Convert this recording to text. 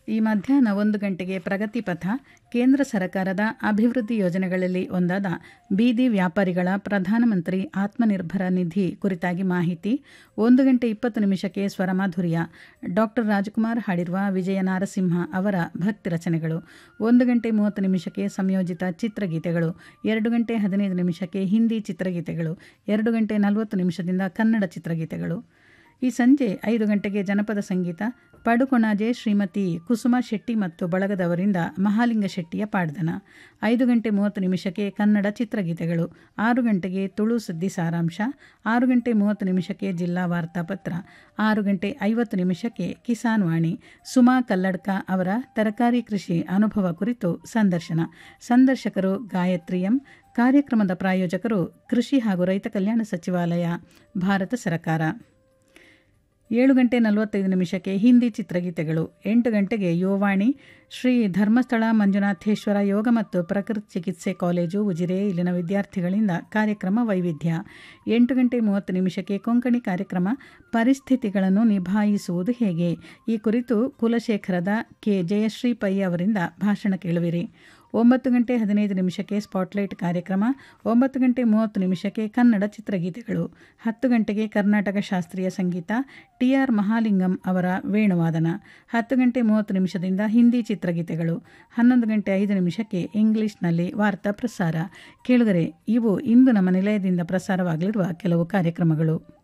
ಈ ಮಧ್ಯಾಹ್ನ ಒಂದು ಗಂಟೆಗೆ ಪ್ರಗತಿ ಪಥ ಕೇಂದ್ರ ಸರ್ಕಾರದ ಅಭಿವೃದ್ಧಿ ಯೋಜನೆಗಳಲ್ಲಿ ಒಂದಾದ ಬೀದಿ ವ್ಯಾಪಾರಿಗಳ ಪ್ರಧಾನಮಂತ್ರಿ ಆತ್ಮನಿರ್ಭರ ನಿಧಿ ಕುರಿತಾಗಿ ಮಾಹಿತಿ ಒಂದು ಗಂಟೆ ಇಪ್ಪತ್ತು ನಿಮಿಷಕ್ಕೆ ಸ್ವರಮಾಧುರ್ಯ ಡಾಕ್ಟರ್ ರಾಜ್ಕುಮಾರ್ ಹಾಡಿರುವ ವಿಜಯ ನಾರಸಿಂಹ ಅವರ ಭಕ್ತಿ ರಚನೆಗಳು ಒಂದು ಗಂಟೆ ಮೂವತ್ತು ನಿಮಿಷಕ್ಕೆ ಸಂಯೋಜಿತ ಚಿತ್ರಗೀತೆಗಳು ಎರಡು ಗಂಟೆ ಹದಿನೈದು ನಿಮಿಷಕ್ಕೆ ಹಿಂದಿ ಚಿತ್ರಗೀತೆಗಳು ಎರಡು ಗಂಟೆ ನಲವತ್ತು ನಿಮಿಷದಿಂದ ಕನ್ನಡ ಚಿತ್ರಗೀತೆಗಳು ಈ ಸಂಜೆ ಐದು ಗಂಟೆಗೆ ಜನಪದ ಸಂಗೀತ ಪಡುಕೊಣಾಜೆ ಶ್ರೀಮತಿ ಕುಸುಮ ಶೆಟ್ಟಿ ಮತ್ತು ಬಳಗದವರಿಂದ ಮಹಾಲಿಂಗ ಶೆಟ್ಟಿಯ ಪಾಡ್ದನ ಐದು ಗಂಟೆ ಮೂವತ್ತು ನಿಮಿಷಕ್ಕೆ ಕನ್ನಡ ಚಿತ್ರಗೀತೆಗಳು ಆರು ಗಂಟೆಗೆ ತುಳು ಸುದ್ದಿ ಸಾರಾಂಶ ಆರು ಗಂಟೆ ಮೂವತ್ತು ನಿಮಿಷಕ್ಕೆ ಜಿಲ್ಲಾ ವಾರ್ತಾಪತ್ರ ಆರು ಗಂಟೆ ಐವತ್ತು ನಿಮಿಷಕ್ಕೆ ಕಿಸಾನ್ ವಾಣಿ ಸುಮಾ ಕಲ್ಲಡ್ಕ ಅವರ ತರಕಾರಿ ಕೃಷಿ ಅನುಭವ ಕುರಿತು ಸಂದರ್ಶನ ಸಂದರ್ಶಕರು ಗಾಯತ್ರಿ ಎಂ ಕಾರ್ಯಕ್ರಮದ ಪ್ರಾಯೋಜಕರು ಕೃಷಿ ಹಾಗೂ ರೈತ ಕಲ್ಯಾಣ ಸಚಿವಾಲಯ ಭಾರತ ಸರ್ಕಾರ ಏಳು ಗಂಟೆ ನಲವತ್ತೈದು ನಿಮಿಷಕ್ಕೆ ಹಿಂದಿ ಚಿತ್ರಗೀತೆಗಳು ಎಂಟು ಗಂಟೆಗೆ ಯುವವಾಣಿ ಶ್ರೀ ಧರ್ಮಸ್ಥಳ ಮಂಜುನಾಥೇಶ್ವರ ಯೋಗ ಮತ್ತು ಪ್ರಕೃತಿ ಚಿಕಿತ್ಸೆ ಕಾಲೇಜು ಉಜಿರೆ ಇಲ್ಲಿನ ವಿದ್ಯಾರ್ಥಿಗಳಿಂದ ಕಾರ್ಯಕ್ರಮ ವೈವಿಧ್ಯ ಎಂಟು ಗಂಟೆ ಮೂವತ್ತು ನಿಮಿಷಕ್ಕೆ ಕೊಂಕಣಿ ಕಾರ್ಯಕ್ರಮ ಪರಿಸ್ಥಿತಿಗಳನ್ನು ನಿಭಾಯಿಸುವುದು ಹೇಗೆ ಈ ಕುರಿತು ಕುಲಶೇಖರದ ಕೆ ಜಯಶ್ರೀ ಪೈ ಅವರಿಂದ ಭಾಷಣ ಕೇಳುವಿರಿ ಒಂಬತ್ತು ಗಂಟೆ ಹದಿನೈದು ನಿಮಿಷಕ್ಕೆ ಸ್ಪಾಟ್ಲೈಟ್ ಕಾರ್ಯಕ್ರಮ ಒಂಬತ್ತು ಗಂಟೆ ಮೂವತ್ತು ನಿಮಿಷಕ್ಕೆ ಕನ್ನಡ ಚಿತ್ರಗೀತೆಗಳು ಹತ್ತು ಗಂಟೆಗೆ ಕರ್ನಾಟಕ ಶಾಸ್ತ್ರೀಯ ಸಂಗೀತ ಟಿ ಆರ್ ಮಹಾಲಿಂಗಂ ಅವರ ವೇಣುವಾದನ ಹತ್ತು ಗಂಟೆ ಮೂವತ್ತು ನಿಮಿಷದಿಂದ ಹಿಂದಿ ಚಿತ್ರಗೀತೆಗಳು ಹನ್ನೊಂದು ಗಂಟೆ ಐದು ನಿಮಿಷಕ್ಕೆ ಇಂಗ್ಲಿಷ್ನಲ್ಲಿ ವಾರ್ತಾ ಪ್ರಸಾರ ಕೇಳಿದರೆ ಇವು ಇಂದು ನಮ್ಮ ನಿಲಯದಿಂದ ಪ್ರಸಾರವಾಗಲಿರುವ ಕೆಲವು ಕಾರ್ಯಕ್ರಮಗಳು